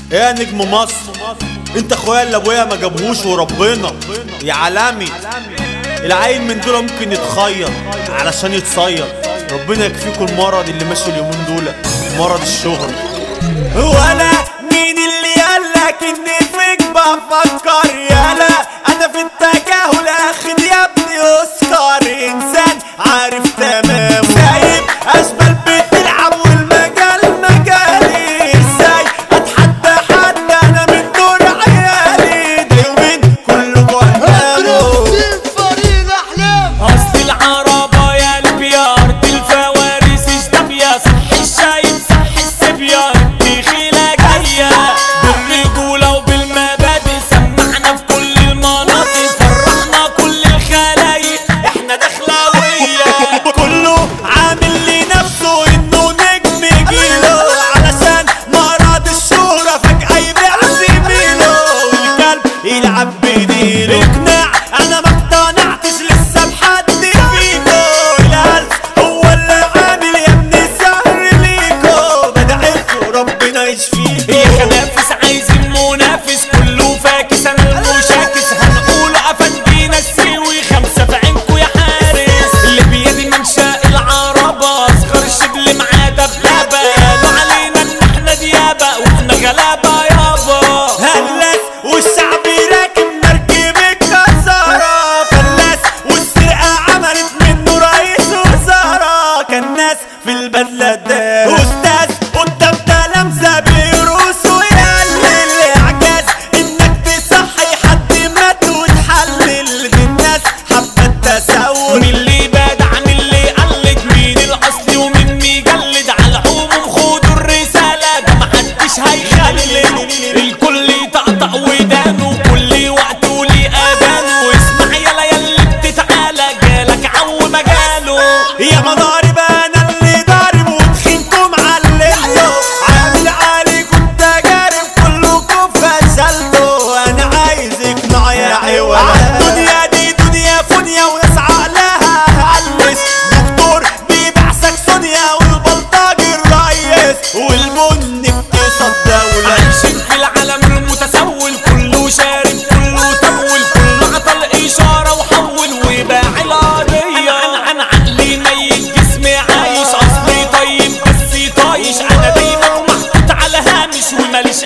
يا نجم مصر انت اخويا اللي ابويا ما جابهوش وربنا يا عالمي العيل من دول ممكن يتخير علشان يتصير ربنا يكفيكم المرض اللي ماشي اليومين دول مرض الشهرة ولا مين اللي قالك اني فيك بفكر يالا انا في التجاهل اخد يا ابني اوسكار انسان عارف تمام سايب اشبال بتلعب والمجال مجالي ازاي اتحدى حد انا من دور عيالي ده يومين كله قدامه اصل العربة يا البيار دي الفوارس اشتم يا صح الشايب صح السبيان دي خيلة جاية بالرجولة وبالمبادئ سمعنا في كل المناطق فرحنا كل الخلايق احنا دخلاوية كله عامل لنفسه انه نجم جيله علشان مرض الشهرة فجأة يبيع زميله والكلب يلعب بديله اقنع انا ما اقتنعتش لسه بحد فيكو الهلس هو اللي عامل يا ابني سهر ليكو بدعيلكوا ربنا يشفيكو يا خنافس عايزين منافس كله فاكس انا المشاكس هنقوله افندينا السيوي خمسة في عينكو يا حارس اللي بيدي منشأ العربة اصغر الشبل معاه دبابة قالوا علينا ان احنا ديابة واحنا غلابة يابا هلاس والشعب راكب مركب الكسارة فلاس والسرقة عملت منه رئيس وزارة كان ناس في البدلة ده أستاذ قدام تلامذة بيروس ويقلل إعجاز إنك تصحي حد مات وتحلل دي الناس حابة التسول مين اللي بدع مين اللي قلد مين الاصلي ومين مجلد على العموم خدوا الرسالة ده محدش هيخلد الكل يطقطق ودانه كل وقت وليه اذانه اسمع يلا يلا بتتعالى جالك عو مجاله يا مضارب انا اللي ضارب وتخينكم علمته عامل عليكم تجارب كلكم فشلتوا انا عايز اقنع يا عوال الدنيا دي دنيا فنيا وناس عقلها هلس دكتور بيبيع سكسونيا والبلطجي الريس والبن اقتصاد دولة عايشين في العالم المتسول كله شارب كله تمول كله عطل اشاره وحول وباع القضيه انا انا عقلي ميت جسمي عايش اصلي طيب بس طايش انا دايما محطوط على هامش وماليش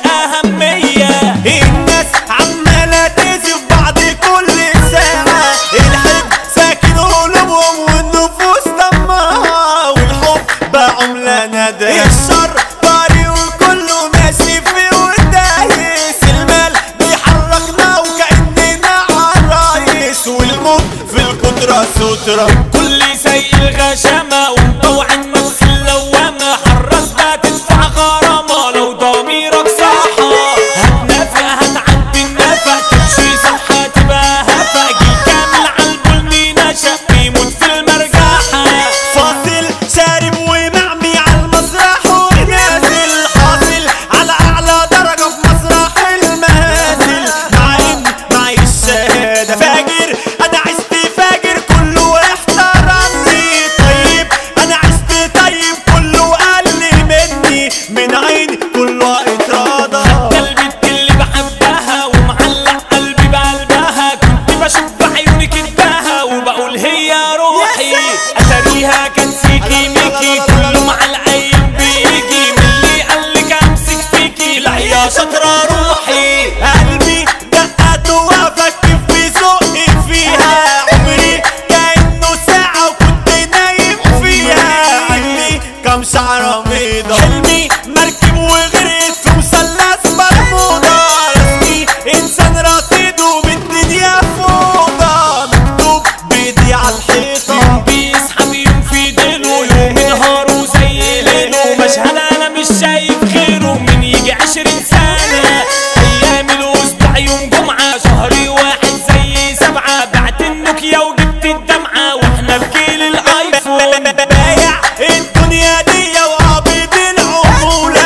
اهميه الناس عمالة تزف بعض كل ساعة الحب ساكن قلوبهم والنفوس دمها والحب بقى عملة ندى الشر طري وكله ماشي فيه ودايس المال بيحركنا وكأننا عرايس والموت في القدرة سترة كل سيء الغشامة ومطوع النفس اللوامة حرص بقى تدفع غرامة لو ضميرك صاحى هتنافق هتعدي النفق تمشي صح تبقى هفق جيل كامل عالبن نشأ بيموت في المرجحة فاصل شارب ومعمي على المسرح ونازل حاصل على اعلى درجة في مسرح المنازل مع ان معي الشهادة فاجر انا عشت فاجر كله احترمني طيب انا عشت طيب كله قل مني من عيني كله اتراضى البنت اللي بحبها ومعلق قلبي بقلبها كنت بشوف بعيوني كدبها وبقول هي روحي اتاريها كان سيكي ميكي كله مع العين بيجي من اللي قالك امسك فيكي لا يا شاطرة روحي قلبي دقت وافكر في ذوقي فيها عمري كأنه ساعة وكنت نايم فيها عندي كم شعرة بيضة حلمي مركب وغرقت في مثلث برمودا رسمي إنسان رصيد وبالدنيا فوضى مكتوب بيدي على الحيطة يوم بيسحب يوم في ديله يوم نهاره زي ليله مشهد انا مش شايف غيره من يجي عشرين سنة ايام الاسبوع يوم جمعة شهري واحد زي سبعة بعت النوكيا وجبت الدمعة واحنا في جيل الايفون بايع الدنيا دي وقابض العمولة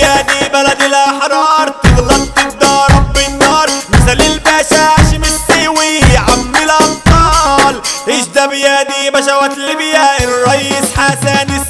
بيدي بلد الاحرار تغلط تتضرب بالنار مثل الباشا هاشم السيوي عم الابطال ايش ده بيدي بشوات ليبيا الرئيس حسن